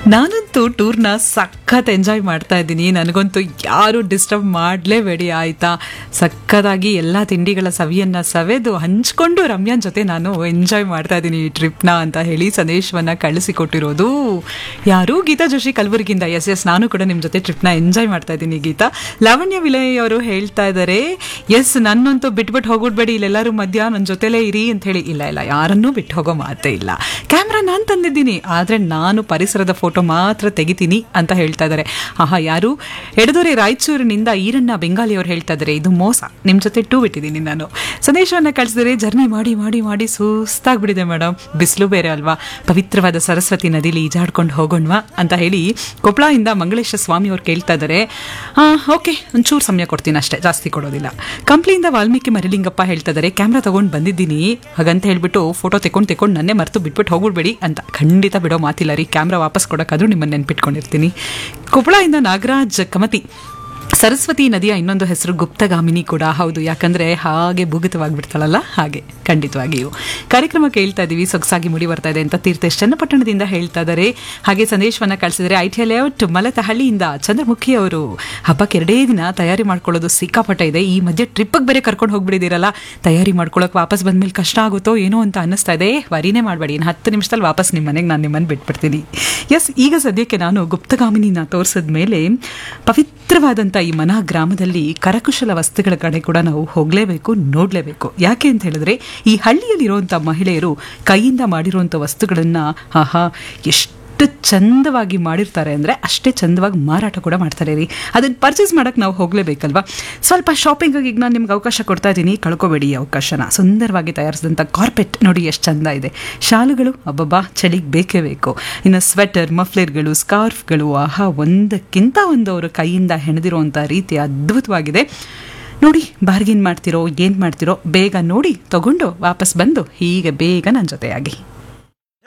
ನಾನಂತೂ ಟೂರ್ನ ಸಖತ್ ಎಂಜಾಯ್ ಮಾಡ್ತಾ ಇದ್ದೀನಿ ನನಗಂತೂ ಯಾರು ಡಿಸ್ಟರ್ಬ್ ಮಾಡಲೇಬೇಡಿ ಆಯಿತಾ ಸಖತ್ತಾಗಿ ಎಲ್ಲ ತಿಂಡಿಗಳ ಸವಿಯನ್ನು ಸವೆದು ಹಂಚ್ಕೊಂಡು ರಮ್ಯಾನ್ ಜೊತೆ ನಾನು ಎಂಜಾಯ್ ಮಾಡ್ತಾ ಇದ್ದೀನಿ ಈ ಟ್ರಿಪ್ನ ಅಂತ ಹೇಳಿ ಸಂದೇಶವನ್ನು ಕಳಿಸಿಕೊಟ್ಟಿರೋದು ಯಾರು ಗೀತಾ ಜೋಶಿ ಕಲಬುರಗಿಯಿಂದ ಎಸ್ ಎಸ್ ನಾನು ಕೂಡ ನಿಮ್ಮ ಜೊತೆ ಟ್ರಿಪ್ನ ಎಂಜಾಯ್ ಮಾಡ್ತಾ ಇದ್ದೀನಿ ಗೀತಾ ಲಾವಣ್ಯ ವಿಲಯ್ ಅವರು ಹೇಳ್ತಾ ಇದ್ದಾರೆ ಎಸ್ ನನ್ನಂತೂ ಬಿಟ್ಬಿಟ್ಟು ಹೋಗ್ಬಿಡ್ಬೇಡಿ ಇಲ್ಲೆಲ್ಲರೂ ಮಧ್ಯ ನನ್ನ ಜೊತೆಲೇ ಇರಿ ಅಂತ ಹೇಳಿ ಇಲ್ಲ ಇಲ್ಲ ಯಾರನ್ನೂ ಬಿಟ್ಟು ಹೋಗೋ ಮಾತೇ ಇಲ್ಲ ಕ್ಯಾಮ್ರಾ ನಾನು ತಂದಿದ್ದೀನಿ ಆದರೆ ನಾನು ಪರಿಸರದ ಫೋಟೋ ಮಾತ್ರ ತೆಗಿತೀನಿ ಅಂತ ಹೇಳ್ತಾ ಇದ್ದಾರೆ ಆಹಾ ಯಾರು ಎಡದೊರೆ ರಾಯಚೂರಿನಿಂದ ಈರಣ್ಣ ಬೆಂಗಾಲಿ ಅವ್ರು ಹೇಳ್ತಾ ಇದ್ದಾರೆ ಇದು ಮೋಸ ನಿಮ್ಮ ಜೊತೆ ಟೂ ಬಿಟ್ಟಿದ್ದೀನಿ ನಾನು ಸಂದೇಶವನ್ನು ಕಳಿಸಿದರೆ ಜರ್ನಿ ಮಾಡಿ ಮಾಡಿ ಮಾಡಿ ಸುಸ್ತಾಗ್ಬಿಟ್ಟಿದೆ ಮೇಡಮ್ ಬಿಸಿಲು ಬೇರೆ ಅಲ್ವಾ ಪವಿತ್ರವಾದ ಸರಸ್ವತಿ ನದಿಲಿ ಈಜಾಡ್ಕೊಂಡು ಹೋಗೋಣವಾ ಅಂತ ಹೇಳಿ ಕೊಪ್ಪಳದಿಂದ ಮಂಗಳೇಶ ಸ್ವಾಮಿ ಅವ್ರು ಕೇಳ್ತಾ ಇದ್ದಾರೆ ಓಕೆ ಒಂಚೂರು ಸಮಯ ಕೊಡ್ತೀನಿ ಅಷ್ಟೇ ಜಾಸ್ತಿ ಕೊಡೋದಿಲ್ಲ ಕಂಪ್ಲಿಯಿಂದ ವಾಲ್ಮೀಕಿ ಮರಿಲಿಂಗಪ್ಪ ಹೇಳ್ತಾ ಇದ್ದಾರೆ ಕ್ಯಾಮ್ರಾ ತಗೊಂಡು ಬಂದಿದ್ದೀನಿ ಹಾಗಂತ ಹೇಳ್ಬಿಟ್ಟು ಫೋಟೋ ತೆಕೊಂಡು ತೆಕೊಂಡು ನನ್ನೇ ಮರೆತು ಬಿಟ್ಬಿಟ್ಟು ಹೋಗ್ಬಿಡ್ಬೇಡಿ ಅಂತ ಖಂಡಿತ ಬಿಡೋ ಮಾತಿಲ್ಲ ರೀ ಕ್ಯಾಮ್ರಾ ವಾಪಸ್ ಕೊಡೋಕ್ಕಾದ್ರೂ ನಿಮ್ಮನ್ನು ನೆನ್ಪಿಟ್ಕೊಂಡಿರ್ತೀನಿ ಕೊಪ್ಪಳದಿಂದ ನಾಗರಾಜ್ ಕಮತಿ ಸರಸ್ವತಿ ನದಿಯ ಇನ್ನೊಂದು ಹೆಸರು ಗುಪ್ತಗಾಮಿನಿ ಕೂಡ ಹೌದು ಯಾಕಂದ್ರೆ ಹಾಗೆ ಭೂಗತವಾಗಿಬಿಡ್ತಾಳಲ್ಲ ಹಾಗೆ ಖಂಡಿತವಾಗಿಯೂ ಕಾರ್ಯಕ್ರಮ ಕೇಳ್ತಾ ಇದ್ದೀವಿ ಸೊಗಸಾಗಿ ಮುಡಿ ಬರ್ತಾ ಇದೆ ಅಂತ ತೀರ್ಥೇಶ್ ಚನ್ನಪಟ್ಟಣದಿಂದ ಹೇಳ್ತಾ ಇದ್ದಾರೆ ಹಾಗೆ ಸಂದೇಶವನ್ನ ಕಳಿಸಿದರೆ ಐ ಟಿ ಲೇಔಟ್ ಮಲತಹಳ್ಳಿಯಿಂದ ಚಂದ್ರಮುಖಿ ಅವರು ಹಬ್ಬಕ್ಕೆ ಎರಡೇ ದಿನ ತಯಾರಿ ಮಾಡ್ಕೊಳ್ಳೋದು ಸಿಕ್ಕಾಪಟ್ಟ ಇದೆ ಈ ಮಧ್ಯೆ ಟ್ರಿಪ್ಗೆ ಬೇರೆ ಕರ್ಕೊಂಡು ಹೋಗ್ಬಿಡಿದಿರಲ್ಲ ತಯಾರಿ ಮಾಡ್ಕೊಳ್ಳೋಕೆ ವಾಪಸ್ ಬಂದ್ಮೇಲೆ ಕಷ್ಟ ಆಗುತ್ತೋ ಏನೋ ಅಂತ ಅನ್ನಿಸ್ತಾ ಇದೆ ವರಿನೇ ಮಾಡಬೇಡಿ ಇನ್ನು ಹತ್ತು ನಿಮಿಷದಲ್ಲಿ ವಾಪಸ್ ನಿಮ್ಮ ಮನೆಗೆ ನಾನು ನಿಮ್ಮನ್ನು ಬಿಟ್ಬಿಡ್ತೀನಿ ಎಸ್ ಈಗ ಸದ್ಯಕ್ಕೆ ನಾನು ಗುಪ್ತಗಾಮಿನಿನ ತೋರಿಸಿದ ಮೇಲೆ ಪವಿತ್ರವಾದಂಥ ಈ ಮನ ಗ್ರಾಮದಲ್ಲಿ ಕರಕುಶಲ ವಸ್ತುಗಳ ಕಡೆ ಕೂಡ ನಾವು ಹೋಗಲೇಬೇಕು ನೋಡಲೇಬೇಕು ಯಾಕೆ ಅಂತ ಹೇಳಿದ್ರೆ ಈ ಹಳ್ಳಿಯಲ್ಲಿರುವಂಥ ಮಹಿಳೆಯರು ಕೈಯಿಂದ ಮಾಡಿರುವಂಥ ವಸ್ತುಗಳನ್ನು ಆಹಾ ಎಷ್ಟು ಚಂದವಾಗಿ ಮಾಡಿರ್ತಾರೆ ಅಂದರೆ ಅಷ್ಟೇ ಚಂದವಾಗಿ ಮಾರಾಟ ಕೂಡ ಮಾಡ್ತಾರೆ ರೀ ಅದನ್ನು ಪರ್ಚೇಸ್ ಮಾಡೋಕ್ಕೆ ನಾವು ಹೋಗಲೇಬೇಕಲ್ವಾ ಸ್ವಲ್ಪ ಶಾಪಿಂಗಿಗೆ ಈಗ ನಾನು ನಿಮ್ಗೆ ಅವಕಾಶ ಕೊಡ್ತಾ ಇದ್ದೀನಿ ಕಳ್ಕೊಬೇಡಿ ಈ ಅವಕಾಶನ ಸುಂದರವಾಗಿ ತಯಾರಿಸಿದಂಥ ಕಾರ್ಪೆಟ್ ನೋಡಿ ಎಷ್ಟು ಚಂದ ಇದೆ ಶಾಲುಗಳು ಅಬ್ಬಬ್ಬಾ ಚಳಿಗೆ ಬೇಕೇ ಬೇಕು ಇನ್ನು ಸ್ವೆಟರ್ ಮಫ್ಲೇರ್ಗಳು ಸ್ಕಾರ್ಫ್ಗಳು ಆಹಾ ಒಂದಕ್ಕಿಂತ ಒಂದು ಅವರು ಕೈಯಿಂದ ಹೆಣೆದಿರುವಂಥ ರೀತಿ ಅದ್ಭುತವಾಗಿದೆ ನೋಡಿ ಬಾರ್ಗಿನ್ ಮಾಡ್ತಿರೋ ಏನು ಮಾಡ್ತಿರೋ ಬೇಗ ನೋಡಿ ತಗೊಂಡು ವಾಪಸ್ ಬಂದು ಹೀಗೆ ಬೇಗ ನನ್ನ ಜೊತೆಯಾಗಿ